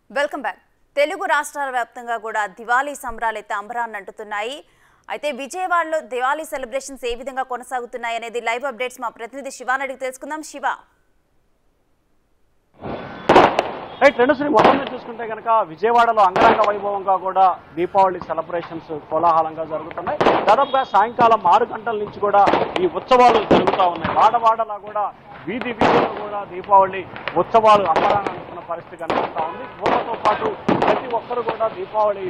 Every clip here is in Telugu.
వెల్కమ్ బ్యాక్ తెలుగు రాష్ట్రాల వ్యాప్తంగా కూడా దివాళీ సంబరాలు అయితే అంబరాన్ని అంటుతున్నాయి అయితే విజయవాడలో దివాళీ సెలబ్రేషన్స్ ఏ విధంగా కొనసాగుతున్నాయి అనేది లైవ్ అప్డేట్స్ మా ప్రతినిధి శివాని అడిగి తెలుసుకుందాం శివ రైట్ రెండు శ్రీ మొత్తం మీద చూసుకుంటే కనుక విజయవాడలో అంగరంగ వైభవంగా కూడా దీపావళి సెలబ్రేషన్స్ కోలాహలంగా జరుగుతున్నాయి దాదాపుగా సాయంకాలం ఆరు గంటల నుంచి కూడా ఈ ఉత్సవాలు జరుగుతూ ఉన్నాయి వాడవాడలా కూడా వీధి వీధిలో కూడా దీపావళి ఉత్సవాలు అంబరాన్ని అనుకున్న పరిస్థితి కనిపిస్తూ ఉంది పూలతో పాటు ప్రతి ఒక్కరు కూడా దీపావళి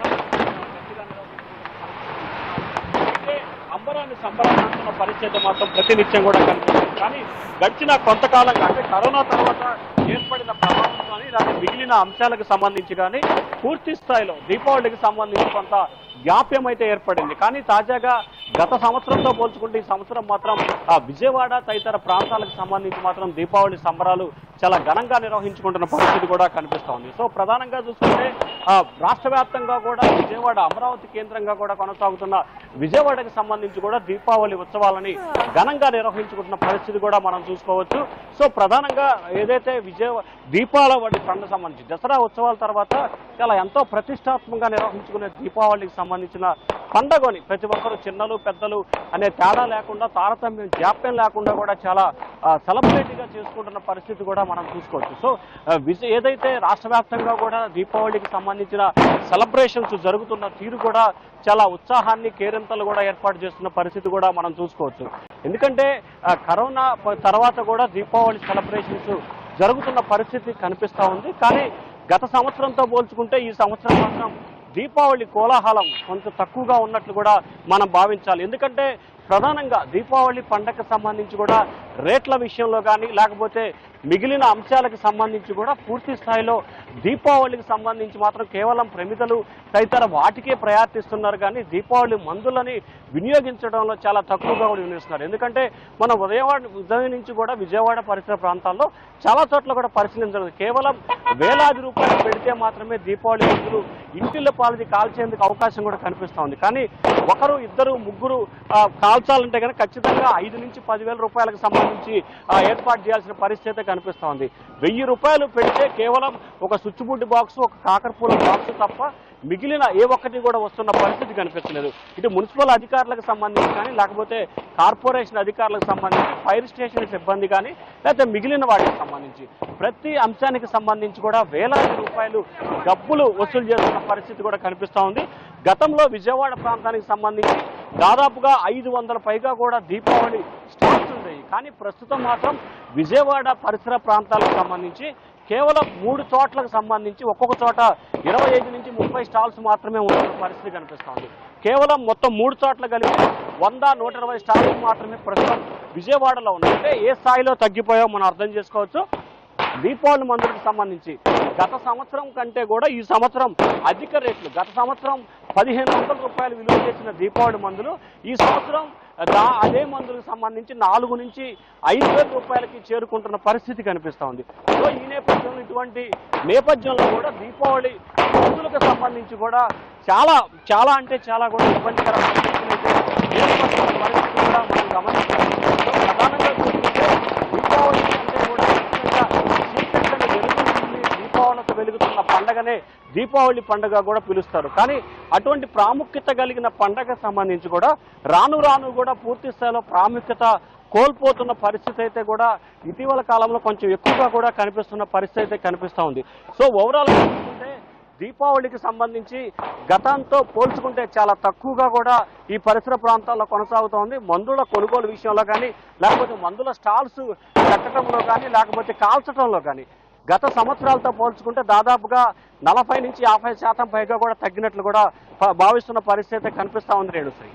అయితే అంబరాన్ని సంబరాన్ని పరిస్థితి మాత్రం ప్రతినిత్యం కూడా కనిపిస్తుంది కానీ గడిచిన కొంతకాలంగా అంటే కరోనా తర్వాత ఏర్పడిన ప్రభావం కానీ లేదా మిగిలిన అంశాలకు సంబంధించి కానీ పూర్తి స్థాయిలో దీపావళికి సంబంధించి కొంత జాప్యం అయితే ఏర్పడింది కానీ తాజాగా గత సంవత్సరంతో పోల్చుకుంటే ఈ సంవత్సరం మాత్రం ఆ విజయవాడ తదితర ప్రాంతాలకు సంబంధించి మాత్రం దీపావళి సంబరాలు చాలా ఘనంగా నిర్వహించుకుంటున్న పరిస్థితి కూడా కనిపిస్తూ ఉంది సో ప్రధానంగా చూసుకుంటే ఆ, రాష్ట్ర వ్యాప్తంగా కూడా విజయవాడ అమరావతి కేంద్రంగా కూడా కొనసాగుతున్న విజయవాడకి సంబంధించి కూడా దీపావళి ఉత్సవాలని ఘనంగా నిర్వహించుకుంటున్న పరిస్థితి కూడా మనం చూసుకోవచ్చు సో ప్రధానంగా ఏదైతే విజయ దీపావళి పండుగ సంబంధించి దసరా ఉత్సవాల తర్వాత చాలా ఎంతో ప్రతిష్టాత్మకంగా నిర్వహించుకునే దీపావళికి సంబంధించిన పండగని ప్రతి ఒక్కరు చిన్నలు పెద్దలు అనే తేడా లేకుండా తారతమ్యం జాప్యం లేకుండా కూడా చాలా సెలబ్రేట్గా చేసుకుంటున్న పరిస్థితి కూడా మనం చూసుకోవచ్చు సో ఆ, విజ- ఏదైతే రాష్ట్ర వ్యాప్తంగా కూడా దీపావళికి సంబంధించిన సెలబ్రేషన్స్ జరుగుతున్న తీరు కూడా చాలా ఉత్సాహాన్ని కేరింతలు కూడా ఏర్పాటు చేస్తున్న పరిస్థితి కూడా మనం చూసుకోవచ్చు ఎందుకంటే ఆ, కరోనా ప- తర్వాత కూడా దీపావళి సెలబ్రేషన్స్ జరుగుతున్న పరిస్థితి కనిపిస్తూ ఉంది కానీ గత సంవత్సరంతో పోల్చుకుంటే ఈ సంవత్సరం మాత్రం దీపావళి కోలాహలం కొంచెం తక్కువగా ఉన్నట్లు కూడా మనం భావించాలి ఎందుకంటే ప్రధానంగా దీపావళి పండగకు సంబంధించి కూడా రేట్ల విషయంలో కానీ లేకపోతే మిగిలిన అంశాలకు సంబంధించి కూడా పూర్తి స్థాయిలో దీపావళికి సంబంధించి మాత్రం కేవలం ప్రమిదలు తదితర వాటికే ప్రయార్తిస్తున్నారు కానీ దీపావళి మందులని వినియోగించడంలో చాలా తక్కువగా కూడా వినియోగిస్తున్నారు ఎందుకంటే మన ఉదయవాడ ఉదయం నుంచి కూడా విజయవాడ పరిసర ప్రాంతాల్లో చాలా చోట్ల కూడా పరిశీలించడం కేవలం వేలాది రూపాయలు పెడితే మాత్రమే దీపావళి మందులు ఇంటిళ్ళ పాలది కాల్చేందుకు అవకాశం కూడా కనిపిస్తూ ఉంది కానీ ఒకరు ఇద్దరు ముగ్గురు ఆ, కాల్చాలంటే కనుక ఖచ్చితంగా ఐదు నుంచి పదివేల రూపాయలకు సంబంధించి ఆ, ఏర్పాటు చేయాల్సిన పరిస్థితి అయితే కనిపిస్తూ ఉంది వెయ్యి రూపాయలు పెడితే కేవలం ఒక స్విచ్ బుడ్డి బాక్స్ ఒక కాకరపూల బాక్స్ తప్ప మిగిలిన ఏ ఒక్కటి కూడా వస్తున్న పరిస్థితి కనిపించలేదు ఇటు మున్సిపల్ అధికారులకు సంబంధించి కానీ లేకపోతే కార్పొరేషన్ అధికారులకు సంబంధించి ఫైర్ స్టేషన్ సిబ్బంది కానీ లేకపోతే మిగిలిన వాటికి సంబంధించి ప్రతి అంశానికి సంబంధించి కూడా వేలాది రూపాయలు డబ్బులు వసూలు చేస్తున్న పరిస్థితి కూడా కనిపిస్తూ ఉంది గతంలో విజయవాడ ప్రాంతానికి సంబంధించి దాదాపుగా ఐదు వందల పైగా కూడా దీపావళి స్టాల్స్ ఉండేవి కానీ ప్రస్తుతం మాత్రం విజయవాడ పరిసర ప్రాంతాలకు సంబంధించి కేవలం మూడు చోట్లకు సంబంధించి ఒక్కొక్క చోట ఇరవై ఐదు నుంచి ముప్పై స్టాల్స్ మాత్రమే ఉంటున్న పరిస్థితి కనిపిస్తోంది కేవలం మొత్తం మూడు చోట్ల కలిపి వంద నూట ఇరవై స్టాల్స్ మాత్రమే ప్రస్తుతం విజయవాడలో ఉన్నాయి అంటే ఏ స్థాయిలో తగ్గిపోయాయో మనం అర్థం చేసుకోవచ్చు దీపావళి మందులకు సంబంధించి గత సంవత్సరం కంటే కూడా ఈ సంవత్సరం అధిక రేట్లు గత సంవత్సరం పదిహేను వందల రూపాయలు విలువ చేసిన దీపావళి మందులు ఈ సంవత్సరం దా అదే మందులకు సంబంధించి నాలుగు నుంచి ఐదు వేల రూపాయలకి చేరుకుంటున్న పరిస్థితి కనిపిస్తూ ఉంది సో ఈ నేపథ్యంలో ఇటువంటి నేపథ్యంలో కూడా దీపావళి మందులకు సంబంధించి కూడా చాలా చాలా అంటే చాలా కూడా ఇబ్బందికరమైన పరిస్థితులు అయితే ఏర్పడుతున్న పరిస్థితి కూడా మనం గమనించాలి సో ప్రధానంగా చూసుకుంటే దీపావళి అంటే కూడా ముఖ్యంగా చీకట్లను వెలుగుతుంది దీపావళితో వెలుగుతున్న పండగనే దీపావళి పండుగ కూడా పిలుస్తారు కానీ అటువంటి ప్రాముఖ్యత కలిగిన పండగ సంబంధించి కూడా రాను రాను కూడా పూర్తి స్థాయిలో ప్రాముఖ్యత కోల్పోతున్న పరిస్థితి అయితే కూడా ఇటీవల కాలంలో కొంచెం ఎక్కువగా కూడా కనిపిస్తున్న పరిస్థితి అయితే కనిపిస్తూ ఉంది సో ఓవరాల్ చూసుకుంటే దీపావళికి సంబంధించి గతంతో పోల్చుకుంటే చాలా తక్కువగా కూడా ఈ పరిసర ప్రాంతాల్లో కొనసాగుతోంది మందుల కొనుగోలు విషయంలో కానీ లేకపోతే మందుల స్టాల్స్ కట్టడంలో కానీ లేకపోతే కాల్చడంలో కానీ గత సంవత్సరాలతో పోల్చుకుంటే దాదాపుగా నలభై నుంచి యాభై శాతం పైగా కూడా తగ్గినట్లు కూడా భా- భావిస్తున్న పరిస్థితి అయితే కనిపిస్తూ ఉంది రేణుశ్రీ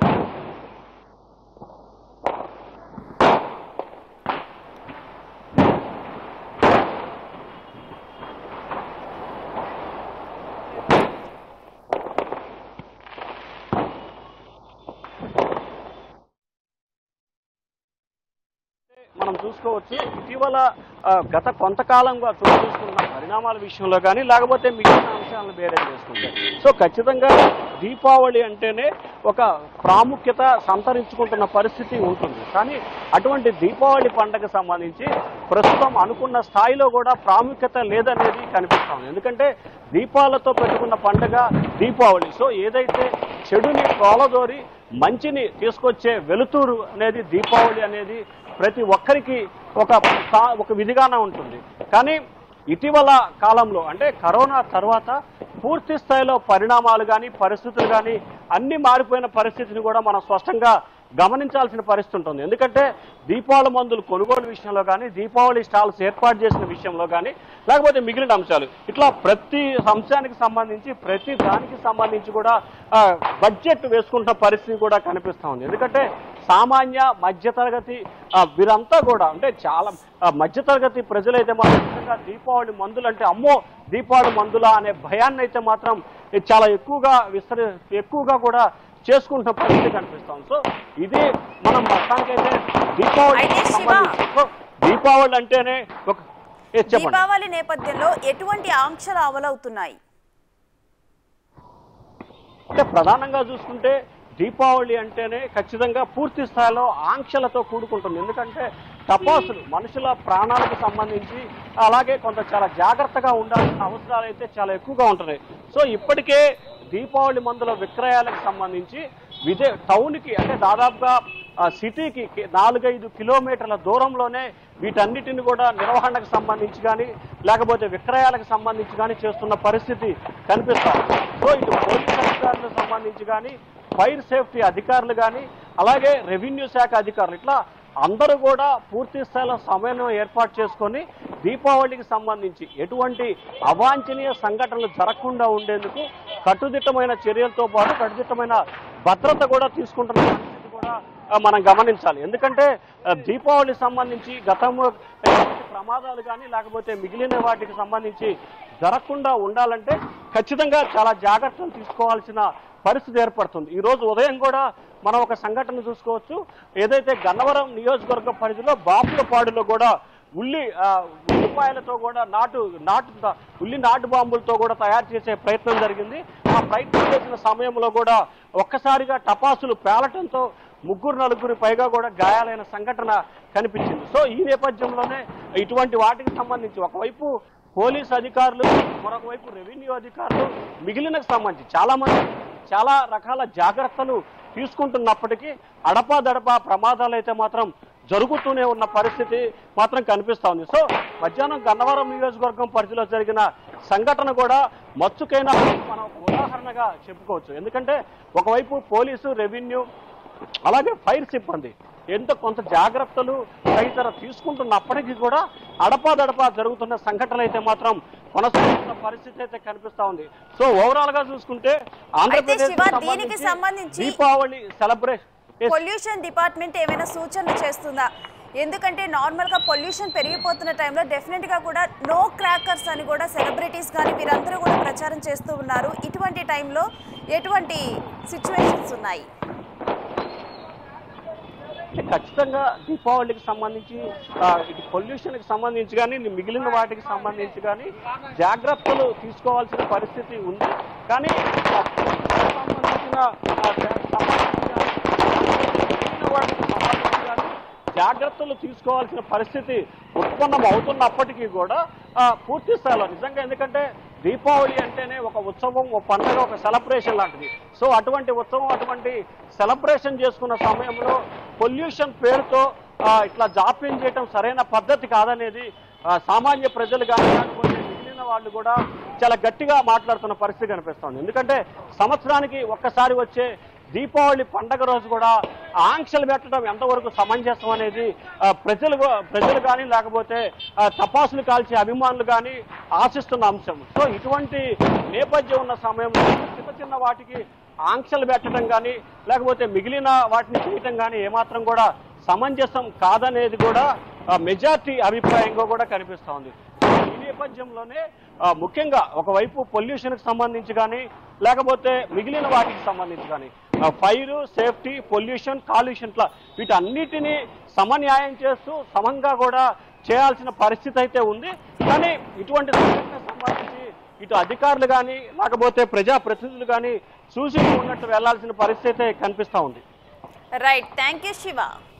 మనం చూసుకోవచ్చు ఇటీవల ఆ, గత కొంతకాలంగా చోటు చేసుకున్న పరిణామాల విషయంలో కానీ లేకపోతే మిగిలిన అంశాలను బేరే చేసుకుంటే సో ఖచ్చితంగా దీపావళి అంటేనే ఒక ప్రాముఖ్యత సంతరించుకుంటున్న పరిస్థితి ఉంటుంది కానీ అటువంటి దీపావళి పండగ సంబంధించి ప్రస్తుతం అనుకున్న స్థాయిలో కూడా ప్రాముఖ్యత లేదనేది కనిపిస్తుంది ఎందుకంటే దీపాలతో పెట్టుకున్న పండగ దీపావళి సో ఏదైతే చెడుని ప్రోలదోరి మంచిని తీసుకొచ్చే వెలుతురు అనేది దీపావళి అనేది ప్రతి ఒక్కరికి ఒక సా- ఒక విధిగానే ఉంటుంది కానీ ఇటీవల కాలంలో అంటే కరోనా తర్వాత పూర్తి స్థాయిలో పరిణామాలు కానీ పరిస్థితులు కానీ అన్ని మారిపోయిన పరిస్థితిని కూడా మనం స్పష్టంగా గమనించాల్సిన పరిస్థితి ఉంటుంది ఎందుకంటే దీపావళి మందులు కొనుగోలు విషయంలో కానీ దీపావళి స్టాల్స్ ఏర్పాటు చేసిన విషయంలో కానీ లేకపోతే మిగిలిన అంశాలు ఇట్లా ప్రతి అంశానికి సంబంధించి ప్రతి దానికి సంబంధించి కూడా ఆ, బడ్జెట్ వేసుకుంటున్న పరిస్థితి కూడా కనిపిస్తూ ఉంది ఎందుకంటే సామాన్య మధ్యతరగతి ఆ, వీరంతా కూడా అంటే చాలా ఆ, మధ్యతరగతి ప్రజలైతే మాత్రం నిజంగా దీపావళి మందులు అంటే అమ్మో దీపావళి మందులా అనే భయాన్ని అయితే మాత్రం ఇది చాలా ఎక్కువగా విస్తరి ఎక్కువగా కూడా చేసుకుంటున్న పరిస్థితి కనిపిస్తాం సో ఇది మనం మొత్తానికైతే దీపావళి అయితే శివ- సంబంధించి సో దీపావళి అంటేనే ఒక ఏ చెప్పండి దీపావళి నేపథ్యంలో ఎటువంటి ఆంక్షలు అమలవుతున్నాయి అంటే ప్రధానంగా చూసుకుంటే దీపావళి అంటేనే ఖచ్చితంగా పూర్తి స్థాయిలో ఆంక్షలతో కూడుకుంటుంది ఎందుకంటే టపాసులు మనుషుల ప్రాణాలకు సంబంధించి అలాగే కొంత చాలా జాగ్రత్తగా ఉండాల్సిన అవసరాలు అయితే చాలా ఎక్కువగా ఉంటున్నాయి సో ఇప్పటికే దీపావళి మందుల విక్రయాలకు సంబంధించి విజయ టౌన్కి అంటే దాదాపుగా ఆ, సిటీకి కి- నాలుగైదు కిలోమీటర్ల దూరంలోనే వీటన్నిటిని కూడా నిర్వహణకు సంబంధించి కానీ లేకపోతే విక్రయాలకు సంబంధించి కానీ చేస్తున్న పరిస్థితి కనిపిస్తాం సో ఇటు పోలీస్ అధికారులకు సంబంధించి కానీ ఫైర్ సేఫ్టీ అధికారులు కానీ అలాగే రెవెన్యూ శాఖ అధికారులు ఇట్లా అందరూ కూడా పూర్తి స్థాయిలో సమన్వయం ఏర్పాటు చేసుకొని దీపావళికి సంబంధించి ఎటువంటి అవాంఛనీయ సంఘటనలు జరగకుండా ఉండేందుకు కట్టుదిట్టమైన చర్యలతో పాటు కట్టుదిట్టమైన భద్రత కూడా తీసుకుంటున్న పరిస్థితి కూడా ఆ, మనం గమనించాలి ఎందుకంటే ఆ, దీపావళి సంబంధించి గతంలో ఎటువంటి ప్రమాదాలు కానీ లేకపోతే మిగిలిన వాటికి సంబంధించి జరగకుండా ఉండాలంటే ఖచ్చితంగా చాలా జాగ్రత్తలు తీసుకోవాల్సిన పరిస్థితి ఏర్పడుతుంది ఈ రోజు ఉదయం కూడా మనం ఒక సంఘటన చూసుకోవచ్చు ఏదైతే గన్నవరం నియోజకవర్గ పరిధిలో బాపులపాడులో కూడా ఉల్లి ఆ, ఉల్లిపాయలతో కూడా నాటు నాటు ఉల్లి నాటు బాంబులతో కూడా తయారు చేసే ప్రయత్నం జరిగింది ఆ ప్రయత్నం చేసిన సమయంలో కూడా ఒక్కసారిగా టపాసులు పేలటంతో ముగ్గురు నలుగురి పైగా కూడా గాయాలైన సంఘటన కనిపించింది సో ఈ నేపథ్యంలోనే ఇటువంటి వాటికి సంబంధించి ఒకవైపు పోలీస్ అధికారులు మరొక వైపు రెవెన్యూ అధికారులు మిగిలినకు సంబంధించి చాలా మంది చాలా రకాల జాగ్రత్తలు తీసుకుంటున్నప్పటికీ అడపాదడపా ప్రమాదాలు అయితే మాత్రం జరుగుతూనే ఉన్న పరిస్థితి మాత్రం కనిపిస్తా ఉంది సో మధ్యాహ్నం గన్నవరం నియోజకవర్గం పరిధిలో జరిగిన సంఘటన కూడా మచ్చుకైనా మనం ఒక ఉదాహరణగా చెప్పుకోవచ్చు ఎందుకంటే ఒకవైపు పోలీసు రెవెన్యూ అలాగే ఫైర్ సిబ్బంది ఎంత కొంత జాగ్రత్తలు తదితర తీసుకుంటున్నప్పటికీ కూడా అడపాదడపా జరుగుతున్న సంఘటనలు అయితే మాత్రం కొనసాగుతున్న పరిస్థితి అయితే కనిపిస్తా ఉంది సో ఓవరాల్ గా చూసుకుంటే ఆంధ్రప్రదేశ్ శివ, దీనికి సంబంధించి దీపావళి సెలబ్రేషన్ పొల్యూషన్ డిపార్ట్మెంట్ ఏమైనా సూచనలు చేస్తుందా ఎందుకంటే నార్మల్గా పొల్యూషన్ పెరిగిపోతున్న టైంలో డెఫినెట్గా కూడా నో క్రాకర్స్ అని కూడా సెలబ్రిటీస్ కానీ వీరందరూ కూడా ప్రచారం చేస్తూ ఉన్నారు ఇటువంటి టైంలో ఎటువంటి సిచ్యువేషన్స్ ఉన్నాయి అంటే ఖచ్చితంగా దీపావళికి సంబంధించి ఆ, ఇటు పొల్యూషన్కి సంబంధించి కానీ మిగిలిన వాటికి సంబంధించి కానీ జాగ్రత్తలు తీసుకోవాల్సిన పరిస్థితి ఉంది కానీ ఆ, సంబంధించిన ఆ, సంబంధించిన మిగిలిన వాటికి సంబంధించి కానీ జాగ్రత్తలు తీసుకోవాల్సిన పరిస్థితి ఉత్పన్నం అవుతున్నప్పటికీ కూడా ఆ, పూర్తి స్థాయిలో నిజంగా ఎందుకంటే దీపావళి అంటేనే ఒక ఉత్సవం ఒక పండుగ ఒక సెలబ్రేషన్ లాంటిది సో అటువంటి ఉత్సవం అటువంటి సెలబ్రేషన్ చేసుకున్న సమయంలో పొల్యూషన్ పేరుతో ఆ, ఇట్లా జాప్యం చేయటం సరైన పద్ధతి కాదనేది ఆ, సామాన్య ప్రజలు కానీ లేకపోతే మిగిలిన వాళ్ళు కూడా చాలా గట్టిగా మాట్లాడుతున్న పరిస్థితి కనిపిస్తుంది ఎందుకంటే సంవత్సరానికి ఒక్కసారి వచ్చే దీపావళి పండగ రోజు కూడా ఆంక్షలు పెట్టడం ఎంతవరకు సమంజసం అనేది ఆ, ప్రజలు ప్రజలు కానీ లేకపోతే ఆ, టపాసులు కాల్చే అభిమానులు కానీ ఆశిస్తున్న అంశం సో ఇటువంటి నేపథ్యం ఉన్న సమయంలో చిన్న చిన్న వాటికి ఆంక్షలు పెట్టడం కానీ లేకపోతే మిగిలిన వాటిని చేయటం కానీ ఏమాత్రం కూడా సమంజసం కాదనేది కూడా మెజార్టీ అభిప్రాయంగా కూడా కనిపిస్తోంది ఈ నేపథ్యంలోనే ఆ, ముఖ్యంగా ఒకవైపు పొల్యూషన్కి సంబంధించి కానీ లేకపోతే మిగిలిన వాటికి సంబంధించి కానీ ఫైర్ సేఫ్టీ పొల్యూషన్ కాలుష్యం ఇట్లా వీటన్నిటినీ సమన్యాయం చేస్తూ సమంగా కూడా చేయాల్సిన పరిస్థితి అయితే ఉంది కానీ ఇటువంటి సంఘటనకు సంబంధించి ఇటు అధికారులు కానీ లేకపోతే ప్రజాప్రతినిధులు కానీ చూసి ఉన్నట్టు వెళ్లాల్సిన పరిస్థితి కనిపిస్తా ఉంది రైట్ థ్యాంక్ యూ శివ